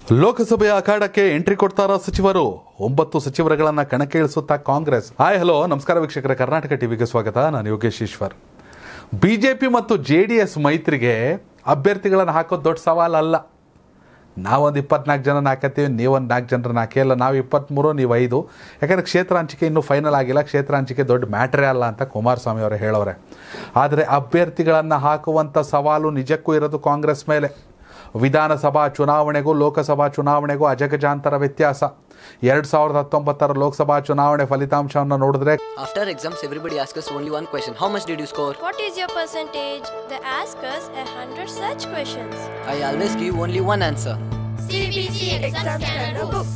ಲೋಕಸಭೆಯ ಅಖಾಡಕ್ಕೆ ಎಂಟ್ರಿ ಕೊಡ್ತಾರ ಸಚಿವರು ಒಂಬತ್ತು ಸಚಿವರುಗಳನ್ನ ಕಣಕ್ಕೆ ಇಳಿಸುತ್ತಾ ಕಾಂಗ್ರೆಸ್ ಹಾಯ್ ಹಲೋ ನಮಸ್ಕಾರ ವೀಕ್ಷಕರ ಕರ್ನಾಟಕ ಟಿವಿಗೆ ಸ್ವಾಗತ ನಾನು ಯೋಗೇಶ್ ಈಶ್ವರ್ ಬಿಜೆಪಿ ಮತ್ತು ಜೆ ಡಿ ಎಸ್ ಮೈತ್ರಿಗೆ ಅಭ್ಯರ್ಥಿಗಳನ್ನು ಹಾಕೋದು ದೊಡ್ಡ ಸವಾಲಲ್ಲ ನಾವೊಂದು ಇಪ್ಪತ್ನಾಲ್ಕು ಜನ ಹಾಕತ್ತೀವಿ ನೀವೊಂದು ನಾಲ್ಕು ಜನರನ್ನ ಹಾಕಿ ಅಲ್ಲ ನಾವು ಇಪ್ಪತ್ತ್ಮೂರು ನೀವು ಐದು ಯಾಕಂದರೆ ಕ್ಷೇತ್ರ ಹಂಚಿಕೆ ಇನ್ನೂ ಫೈನಲ್ ಆಗಿಲ್ಲ ಕ್ಷೇತ್ರ ಹಂಚಿಕೆ ದೊಡ್ಡ ಮ್ಯಾಟ್ರೇ ಅಲ್ಲ ಅಂತ ಕುಮಾರಸ್ವಾಮಿ ಅವರು ಹೇಳೋರೆ ಆದರೆ ಅಭ್ಯರ್ಥಿಗಳನ್ನು ಹಾಕುವಂಥ ಸವಾಲು ನಿಜಕ್ಕೂ ಇರೋದು ಕಾಂಗ್ರೆಸ್ ಮೇಲೆ ವಿಧಾನಸಭಾ ಚುನಾವಣೆಗೂ ಲೋಕಸಭಾ ಚುನಾವಣೆಗೂ ಅಜಗಜಾಂತರ ವ್ಯತ್ಯಾಸ ಎರಡು ಸಾವಿರದ ಹತ್ತೊಂಬತ್ತರ ಲೋಕಸಭಾ ಚುನಾವಣೆ ಫಲಿತಾಂಶವನ್ನು ನೋಡಿದ್ರೆ After exams, everybody asks us only one question How much did you score? What is your percentage? They ask us a hundred such questions. I always give only one answer. CBC exam scanner books.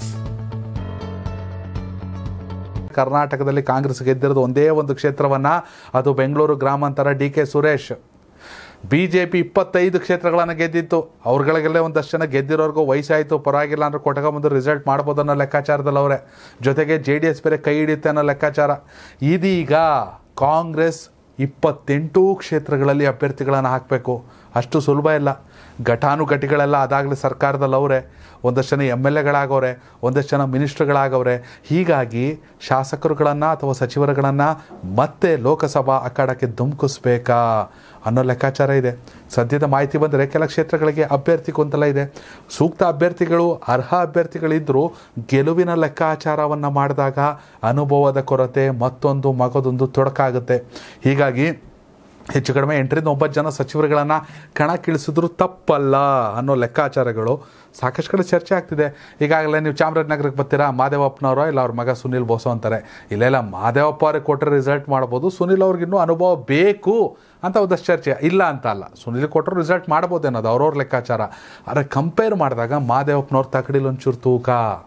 ಕರ್ನಾಟಕದಲ್ಲಿ ಕಾಂಗ್ರೆಸ್ ಗೆದ್ದಿರೋದು ಒಂದೇ ಒಂದು ಕ್ಷೇತ್ರವನ್ನು ಅದು ಬೆಂಗಳೂರು ಗ್ರಾಮಾಂತರ D K Suresh B J P ಇಪ್ಪತ್ತೈದು ಕ್ಷೇತ್ರಗಳನ್ನು ಗೆದ್ದಿತ್ತು ಅವ್ರಗಳಿಗೆಲ್ಲೇ ಒಂದಷ್ಟು ಜನ ಗೆದ್ದಿರೋರ್ಗೂ ವಯಸ್ಸಾಯಿತು ಪರವಾಗಿಲ್ಲ ಅಂದ್ರೆ ಕೊಟ್ಟಗೊಂಬಂದು ರಿಸಲ್ಟ್ ಮಾಡ್ಬೋದು ಅನ್ನೋ ಲೆಕ್ಕಾಚಾರದಲ್ಲಿ ಅವರೇ ಜೊತೆಗೆ ಜೆ ಡಿ ಎಸ್ ಬೇರೆ ಕೈ ಹಿಡಿಯುತ್ತೆ ಅನ್ನೋ ಲೆಕ್ಕಾಚಾರ ಇದೀಗ ಕಾಂಗ್ರೆಸ್ ಇಪ್ಪತ್ತೆಂಟು ಕ್ಷೇತ್ರಗಳಲ್ಲಿ ಅಭ್ಯರ್ಥಿಗಳನ್ನು ಹಾಕಬೇಕು ಅಷ್ಟು ಸುಲಭ ಇಲ್ಲ ಘಟಾನುಘಟಿಗಳೆಲ್ಲ ಅದಾಗಲೇ ಸರ್ಕಾರದಲ್ಲಿ ಅವರೇ ಒಂದಷ್ಟು ಜನ ಎಮ್ ಎಲ್ ಎಗಳಾಗವ್ರೆ ಒಂದಷ್ಟು ಜನ ಮಿನಿಸ್ಟ್ರುಗಳಾಗವ್ರೆ ಹೀಗಾಗಿ ಶಾಸಕರುಗಳನ್ನು ಅಥವಾ ಸಚಿವರುಗಳನ್ನು ಮತ್ತೆ ಲೋಕಸಭಾ ಅಖಾಡಕ್ಕೆ ಧುಮುಕಿಸ್ಬೇಕಾ ಅನ್ನೋ ಲೆಕ್ಕಾಚಾರ ಇದೆ ಸದ್ಯದ ಮಾಹಿತಿ ಬಂದರೆ ಕೆಲ ಕ್ಷೇತ್ರಗಳಿಗೆ ಅಭ್ಯರ್ಥಿ ಗೊಂದಲ ಇದೆ ಸೂಕ್ತ ಅಭ್ಯರ್ಥಿಗಳು ಅರ್ಹ ಅಭ್ಯರ್ಥಿಗಳಿದ್ದರೂ ಗೆಲುವಿನ ಲೆಕ್ಕಾಚಾರವನ್ನು ಮಾಡಿದಾಗ ಅನುಭವದ ಕೊರತೆ ಮತ್ತೊಂದು ಮಗದೊಂದು ತೊಡಕಾಗುತ್ತೆ ಹೀಗಾಗಿ ಹೆಚ್ಚು ಕಡಿಮೆ ಎಂಟರಿಂದ ಒಂಬತ್ತು ಜನ ಸಚಿವರುಗಳನ್ನು ಕಣಕ್ಕಿಳಿಸಿದ್ರು ತಪ್ಪಲ್ಲ ಅನ್ನೋ ಲೆಕ್ಕಾಚಾರಗಳು ಸಾಕಷ್ಟು ಕಡೆ ಚರ್ಚೆ ಆಗ್ತಿದೆ ಈಗಾಗಲೇ ನೀವು ಚಾಮರಾಜನಗರಕ್ಕೆ ಬರ್ತೀರಾ ಮಾದೇವಪ್ಪನವರೋ ಇಲ್ಲ ಅವ್ರ ಮಗ ಸುನಿಲ್ ಬೋಸೋ ಅಂತಾರೆ ಇಲ್ಲ ಇಲ್ಲ ಮಾದೇವಪ್ಪ ಅವ್ರಿಗೆ ಕೊಟ್ಟರೆ ರಿಸಲ್ಟ್ ಮಾಡ್ಬೋದು ಸುನಿಲ್ ಅವ್ರಿಗಿನ್ನೂ ಅನುಭವ ಬೇಕು ಅಂತ ಒಂದಷ್ಟು ಚರ್ಚೆ ಇಲ್ಲ ಅಂತ ಅಲ್ಲ ಸುನಿಲ್ ಕೊಟ್ಟರು ರಿಸಲ್ಟ್ ಮಾಡ್ಬೋದು ಅನ್ನೋದು ಅವ್ರವ್ರ ಲೆಕ್ಕಾಚಾರ ಆದರೆ ಕಂಪೇರ್ ಮಾಡಿದಾಗ ಮಾದೇವಪ್ಪನವ್ರ ತಕಡಿಲಿ ಒಂಚೂರು ತೂಕ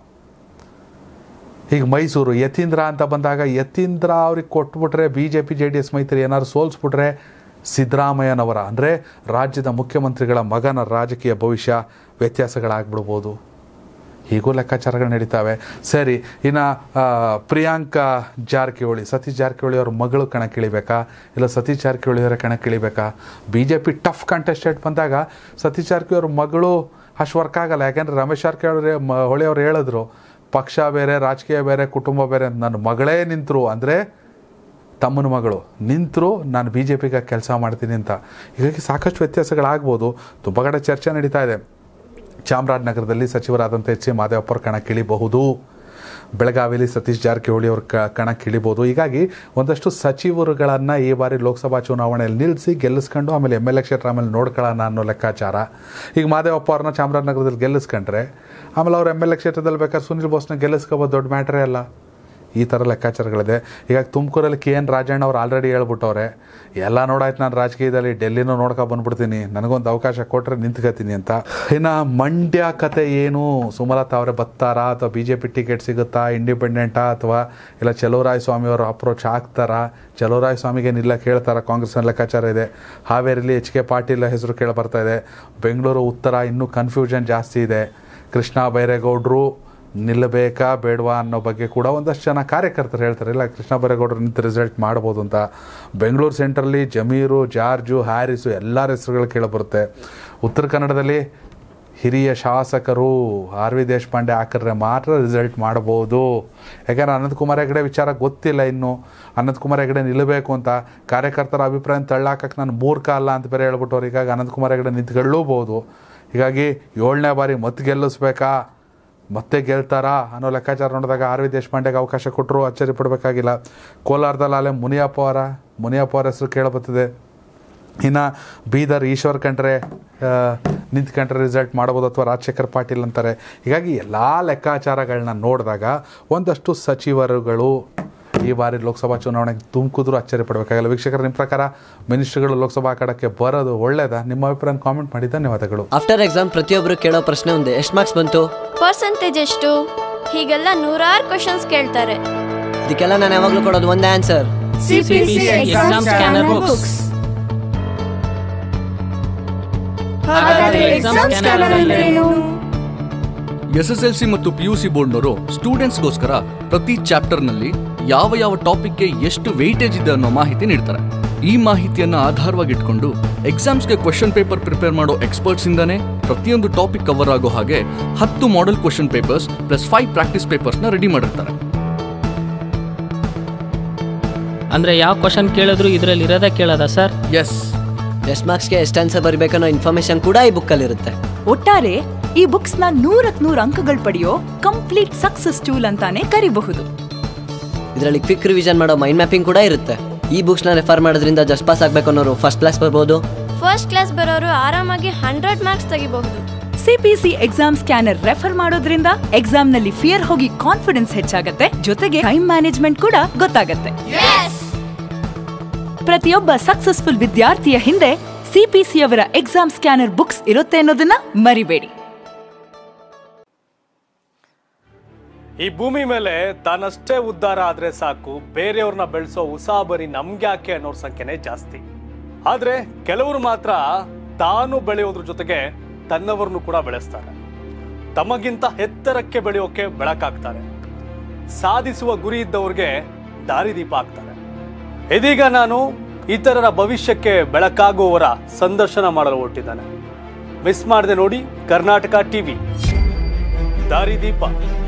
ಈಗ ಮೈಸೂರು ಯತೀಂದ್ರ ಅಂತ ಬಂದಾಗ ಯತೀಂದ್ರ ಅವ್ರಿಗೆ ಕೊಟ್ಬಿಟ್ರೆ B J P J D S ಮೈತ್ರಿ ಏನಾದ್ರು ಸೋಲ್ಸ್ಬಿಟ್ರೆ ಸಿದ್ದರಾಮಯ್ಯನವರ ಅಂದರೆ ರಾಜ್ಯದ ಮುಖ್ಯಮಂತ್ರಿಗಳ ಮಗನ ರಾಜಕೀಯ ಭವಿಷ್ಯ ವ್ಯತ್ಯಾಸಗಳಾಗ್ಬಿಡ್ಬೋದು ಹೀಗೂ ಲೆಕ್ಕಾಚಾರಗಳು ನಡೀತಾವೆ ಸರಿ ಇನ್ನು ಪ್ರಿಯಾಂಕಾ ಜಾರಕಿಹೊಳಿ ಸತೀಶ್ ಜಾರಕಿಹೊಳಿ ಅವ್ರ ಮಗಳು ಕಣಕ್ಕಿಳಿಬೇಕಾ ಇಲ್ಲ ಸತೀಶ್ ಜಾರಕಿಹೊಳಿ ಅವರ ಕಣಕ್ಕಿಳಿಬೇಕಾ B J P tough contestant ಬಂದಾಗ ಸತೀಶ್ ಜಾರಕಿಹೊಳಿ ಅವ್ರ ಮಗಳು ಅಷ್ಟು ವರ್ಕ್ ಆಗಲ್ಲ ಯಾಕೆಂದರೆ ರಮೇಶ್ ಜಾರಕಿಹೊಳಿ ಮ- ಹೊಳಿ ಅವ್ರು ಹೇಳಿದ್ರು ಪಕ್ಷ ಬೇರೆ ರಾಜಕೀಯ ಬೇರೆ ಕುಟುಂಬ ಬೇರೆ ಅಂತ ನನ್ನ ಮಗಳೇ ನಿಂತರು ಅಂದರೆ ತಮ್ಮನ ಮಗಳು ನಿಂತರು ನಾನು ಬಿ ಜೆ ಪಿಗೆ ಕೆಲಸ ಮಾಡ್ತೀನಿ ಅಂತ ಹೀಗಾಗಿ ಸಾಕಷ್ಟು ವ್ಯತ್ಯಾಸಗಳಾಗ್ಬೋದು ತುಂಬ ಕಡೆ ಚರ್ಚೆ ನಡೀತಾ ಇದೆ ಚಾಮರಾಜನಗರದಲ್ಲಿ ಸಚಿವರಾದಂಥ ಎಚ್ ಸಿ ಮಾದೇವಪ್ಪ ಅವ್ರ ಕಣಕ್ಕಿಳಿಬಹುದು ಬೆಳಗಾವಿಯಲ್ಲಿ ಸತೀಶ್ ಜಾರಕಿಹೊಳಿ ಅವ್ರ ಕ ಕಣಕ್ಕಿಳಿಬೋದು ಹೀಗಾಗಿ ಒಂದಷ್ಟು ಸಚಿವರುಗಳನ್ನು ಈ ಬಾರಿ ಲೋಕಸಭಾ ಚುನಾವಣೆಯಲ್ಲಿ ನಿಲ್ಲಿಸಿ ಗೆಲ್ಲಿಸ್ಕೊಂಡು ಆಮೇಲೆ ಎಮ್ ಎಲ್ ಎ ಕ್ಷೇತ್ರ ಆಮೇಲೆ ನೋಡ್ಕೊಳ್ಳೋಣ ಅನ್ನೋ ಲೆಕ್ಕಾಚಾರ ಈಗ ಮಾದೇವಪ್ಪ ಅವ್ರನ್ನ ಚಾಮರಾಜನಗರದಲ್ಲಿ ಗೆಲ್ಲಿಸ್ಕೊಂಡ್ರೆ ಆಮೇಲೆ ಅವ್ರು ಎಮ್ ಎಲ್ ಎ ಕ್ಷೇತ್ರದಲ್ಲಿ ಬೇಕಾದ್ರೆ ಸುನಿಲ್ ಬೋಸ್ನ ಗೆಲ್ಲಿಸ್ಕೋಬೋದು ದೊಡ್ಡ ಮ್ಯಾಟ್ರೇ ಅಲ್ಲ ಈ ಥರ ಲೆಕ್ಕಾಚಾರಗಳಿದೆ ಈಗ ತುಮಕೂರಲ್ಲಿ ಕೆ ಎನ್ ರಾಜಣ್ಣ ಅವ್ರು ಆಲ್ರೆಡಿ ಹೇಳ್ಬಿಟ್ಟವ್ರೆ ಎಲ್ಲ ನೋಡಾಯ್ತು ನಾನು ರಾಜಕೀಯದಲ್ಲಿ ಡೆಲ್ಲಿನೂ ನೋಡ್ಕೊ ಬಂದ್ಬಿಡ್ತೀನಿ ನನಗೊಂದು ಅವಕಾಶ ಕೊಟ್ಟರೆ ನಿಂತ್ಕೋತೀನಿ ಅಂತ ಇನ್ನು ಮಂಡ್ಯ ಕತೆ ಏನು ಸುಮಲತಾ ಅವರೇ ಬತ್ತಾರಾ ಅಥವಾ ಬಿ ಜೆ ಪಿ ಟಿಕೆಟ್ ಸಿಗುತ್ತಾ ಇಂಡಿಪೆಂಡೆಂಟಾ ಅಥವಾ ಇಲ್ಲ ಚಲುವರಾಯ ಸ್ವಾಮಿ ಅವರು ಅಪ್ರೋಚ್ ಆಗ್ತಾರಾ ಚಲುವರಾಯ ಸ್ವಾಮಿಗೆ ನಿಲ್ಲ ಕೇಳ್ತಾರ ಕಾಂಗ್ರೆಸ್ನ ಲೆಕ್ಕಾಚಾರ ಇದೆ ಹಾವೇರಿಲಿ ಎಚ್ ಕೆ ಪಾಟೀಲ್ ಹೆಸರು ಕೇಳಿ ಬರ್ತಾ ಇದೆ ಬೆಂಗಳೂರು ಉತ್ತರ ಇನ್ನೂ ಕನ್ಫ್ಯೂಷನ್ ಜಾಸ್ತಿ ಇದೆ ಕೃಷ್ಣ ಬೈರೇಗೌಡರು ನಿಲ್ಲಬೇಕಾ ಬೇಡವಾ ಅನ್ನೋ ಬಗ್ಗೆ ಕೂಡ ಒಂದಷ್ಟು ಜನ ಕಾರ್ಯಕರ್ತರು ಹೇಳ್ತಾರೆ ಇಲ್ಲ ಕೃಷ್ಣ ಬೈರೇಗೌಡರು ನಿಂತು ರಿಸಲ್ಟ್ ಮಾಡ್ಬೋದು ಅಂತ ಬೆಂಗಳೂರು ಸೆಂಟ್ರಲ್ಲಿ ಜಮೀರು ಜಾರ್ಜು ಹ್ಯಾರಿಸು ಎಲ್ಲರ ಹೆಸರುಗಳು ಕೇಳಿಬರುತ್ತೆ ಉತ್ತರ ಕನ್ನಡದಲ್ಲಿ ಹಿರಿಯ ಶಾಸಕರು ಆರ್ ವಿ ದೇಶಪಾಂಡೆ ಹಾಕಿದ್ರೆ ಮಾತ್ರ ರಿಸಲ್ಟ್ ಮಾಡ್ಬೋದು ಯಾಕಂದ್ರೆ ಅನಂತ್ ಕುಮಾರ್ ಹೆಗಡೆ ವಿಚಾರ ಗೊತ್ತಿಲ್ಲ ಇನ್ನು ಅನಂತ್ ಕುಮಾರ್ ಹೆಗಡೆ ನಿಲ್ಲಬೇಕು ಅಂತ ಕಾರ್ಯಕರ್ತರ ಅಭಿಪ್ರಾಯ ತಳ್ಳಾಕಕ್ಕೆ ನಾನು ಮೂರ್ಖ ಅಲ್ಲ ಅಂತ ಬೇರೆ ಹೇಳ್ಬಿಟ್ಟವ್ರು ಹೀಗಾಗಿ ಅನಂತ್ ಕುಮಾರ್ ಹೆಗಡೆ ನಿಂತ್ಕೊಳ್ಳೂಬೋದು ಹೀಗಾಗಿ ಏಳನೇ ಬಾರಿ ಮತ್ತೆ ಗೆಲ್ಲಿಸ್ಬೇಕಾ ಮತ್ತೆ ಗೆಲ್ತಾರಾ ಅನ್ನೋ ಲೆಕ್ಕಾಚಾರ ನೋಡಿದಾಗ ಆರ್ ವಿ ದೇಶಪಾಂಡೆಗೆ ಅವಕಾಶ ಕೊಟ್ಟರು ಅಚ್ಚರಿ ಪಡಬೇಕಾಗಿಲ್ಲ ಕೋಲಾರದಲ್ಲಿ ಅಲ್ಲೇ ಮುನಿಯಪ್ಪ ಅವರ ಮುನಿಯಪ್ಪ ಅವರ ಹೆಸರು ಕೇಳಬರ್ತದೆ ಇನ್ನು ಬೀದರ್ ಈಶ್ವರ್ ಕಂಡ್ರೆ ನಿಂತ್ಕೊಂಡ್ರೆ ರಿಸಲ್ಟ್ ಮಾಡ್ಬೋದು ಅಥವಾ ರಾಜಶೇಖರ್ ಪಾಟೀಲ್ ಅಂತಾರೆ ಹೀಗಾಗಿ ಎಲ್ಲ ಲೆಕ್ಕಾಚಾರಗಳನ್ನ ನೋಡಿದಾಗ ಒಂದಷ್ಟು ಸಚಿವರುಗಳು ಈ ಬಾರಿ ಲೋಕಸಭಾ ಚುನಾವಣೆಗೆ ತುಮಕುದ್ರು ಅಚ್ಚರಿ ಪಡಬೇಕಾಗಿಲ್ಲ ವೀಕ್ಷಕರ ನಿಮ್ಮ ಪ್ರಕಾರ ಮಿನಿಸ್ಟ್ರುಗಳು ಲೋಕಸಭಾ ಕಡಕ್ಕೆ ಬರೋದು ಒಳ್ಳೇದಾ ನಿಮ್ಮ ಅಭಿಪ್ರಾಯ ಕಾಮೆಂಟ್ ಮಾಡಿ ಧನ್ಯವಾದಗಳು ಆಫ್ಟರ್ ಎಕ್ಸಾಮ್ ಪ್ರತಿಯೊಬ್ಬರು ಕೇಳೋ ಪ್ರಶ್ನೆ ಒಂದೇ ಎಷ್ಟು ಮಾರ್ಕ್ಸ್ ಬಂತು ಪರ್ಸೆಂಟೇಜ್ ಎಷ್ಟು ಹೀಗೆಲ್ಲ ನೂರಾರು ಕ್ವಶನ್ಸ್ ಕೇಳ್ತಾರೆ ಇದಕ್ಕೆಲ್ಲ ನಾನು ಯಾವಾಗಲೂ ಕೊಡೋದು ಒಂದೇ answer CPC exam scanner books. ಹಾಗಾದ್ರೆ ಎಕ್ಸಾಮ್ ಸ್ಕ್ಯಾನರ್ ಅಂದ್ರೇನು ಎಸ್ ಎಸ್ ಎಲ್ ಸಿ ಮತ್ತು ಪಿ ಯು ಸಿ ಬೋರ್ಡ್ನವರು ಸ್ಟೂಡೆಂಟ್ಸ್ಗೋಸ್ಕರ ಪ್ರತಿ ಚಾಪ್ಟರ್ನಲ್ಲಿ ಯಾವ ಯಾವ ಟಾಪಿಕ್ಗೆ ಎಷ್ಟು ವೆಯ್ಟೇಜ್ ಇದೆ ಅನ್ನೋ ಮಾಹಿತಿ ನೀಡ್ತಾರೆ ಈ ಮಾಹಿತಿಯನ್ನ ಆಧಾರವಾಗಿಟ್ಕೊಂಡು ಎಕ್ಸಾಮ್ಸ್ಗೆ ಕ್ವೆಶನ್ ಪೇಪರ್ ಪ್ರಿಪೇರ್ ಮಾಡೋ ಎಕ್ಸ್ಪರ್ಟ್ಸ್ ಇಂದಾನೆ ಪ್ರತಿಯೊಂದು ಟಾಪಿಕ್ ಕವರ್ ಆಗೋ ಹಾಗೆ ಹತ್ತು model question papers plus five practice ಪೇಪರ್ಸ್ನ ರೆಡಿ ಮಾಡಿರ್ತಾರೆ ಅಂದ್ರೆ ಯಾವ ಕ್ವಶನ್ ಕೇಳಿದ್ರು ಇದರಲ್ಲಿ ಇರೋದೇ ಕೇಳೋದಾ ಸರ್ ಎಸ್ ಟೆಸ್ಟ್ ಮಾರ್ಕ್ಸ್ಗೆ ಎಷ್ಟು ಆನ್ಸರ್ ಬರಬೇಕನ್ನೋ ಇನ್ಫಾರ್ಮೇಶನ್ ಕೂಡ ಈ ಬುಕ್ಕಲ್ಲಿರುತ್ತೆ ಒಟ್ಟಾರೆ ಈ ಬುಕ್ಸ್ ನ ನೂರಕ್ ನೂರ್ ಅಂಕಗಳು ಪಡೆಯೋ ಕಂಪ್ಲೀಟ್ ಸಕ್ಸಸ್ ಟೂಲ್ ಅಂತಾನೆ ಕರಿಬಹುದು ಇದರಲ್ಲಿ ಕ್ವಿಕ್ ರಿವಿಷನ್ ಮಾಡೋ ಮೈಂಡ್ ಮ್ಯಾಪಿಂಗ್ ಕೂಡ ಇರುತ್ತೆ ಈ ಬುಕ್ಸ್ನ ರೆಫರ್ ಮಾಡೋದ್ರಿಂದ ಜಸ್ಟ್ ಪಾಸ್ ಆಗಬೇಕು ಅನ್ನೋರು ಫಸ್ಟ್ ಕ್ಲಾಸ್ ಬರ್ಬೋದು ಫಸ್ಟ್ ಕ್ಲಾಸ್ ಬರೋರು ಆರಾಮಾಗಿ ಹಂಡ್ರೆಡ್ ಮಾರ್ಕ್ಸ್ ತೆಗಿಬಹುದು ಸಿಪಿಸಿ ಎಕ್ಸಾಮ್ ಸ್ಕ್ಯಾನರ್ ರೆಫರ್ ಮಾಡೋದ್ರಿಂದ ಎಕ್ಸಾಮ್ ನಲ್ಲಿ ಫಿಯರ್ ಹೋಗಿ ಕಾನ್ಫಿಡೆನ್ಸ್ ಹೆಚ್ಚಾಗತ್ತೆ ಜೊತೆಗೆ ಟೈಮ್ ಮ್ಯಾನೇಜ್ಮೆಂಟ್ ಕೂಡ ಗೊತ್ತಾಗತ್ತೆ ಪ್ರತಿಯೊಬ್ಬ ಸಕ್ಸಸ್ಫುಲ್ ವಿದ್ಯಾರ್ಥಿಯ ಹಿಂದೆ ಸಿಪಿಸಿ ಅವರ ಎಕ್ಸಾಮ್ ಸ್ಕ್ಯಾನರ್ ಬುಕ್ಸ್ ಇರುತ್ತೆ ಅನ್ನೋದನ್ನ ಮರಿಬೇಡಿ ಈ ಭೂಮಿ ಮೇಲೆ ತಾನಷ್ಟೇ ಉದ್ಧಾರ ಆದ್ರೆ ಸಾಕು ಬೇರೆಯವ್ರನ್ನ ಬೆಳೆಸೋ ಉಸಾಬರಿ ನಮ್ಗ್ಯಾಕೆ ಅನ್ನೋರ್ ಸಂಖ್ಯೆನೇ ಜಾಸ್ತಿ ಆದ್ರೆ ಕೆಲವರು ಮಾತ್ರ ತಾನು ಬೆಳೆಯೋದ್ರ ಜೊತೆಗೆ ತನ್ನವರನ್ನು ಕೂಡ ಬೆಳೆಸ್ತಾರೆ ತಮಗಿಂತ ಎತ್ತರಕ್ಕೆ ಬೆಳೆಯೋಕೆ ಬೆಳಕಾಗ್ತಾರೆ ಸಾಧಿಸುವ ಗುರಿ ಇದ್ದವ್ರಿಗೆ ದಾರಿದೀಪ ಆಗ್ತಾರೆ ಇದೀಗ ನಾನು ಇತರರ ಭವಿಷ್ಯಕ್ಕೆ ಬೆಳಕಾಗುವವರ ಸಂದರ್ಶನ ಮಾಡಲು ಹೊರಟಿದ್ದಾನೆ ಮಿಸ್ ಮಾಡದೆ ನೋಡಿ ಕರ್ನಾಟಕ ಟಿವಿ ದಾರಿದೀಪ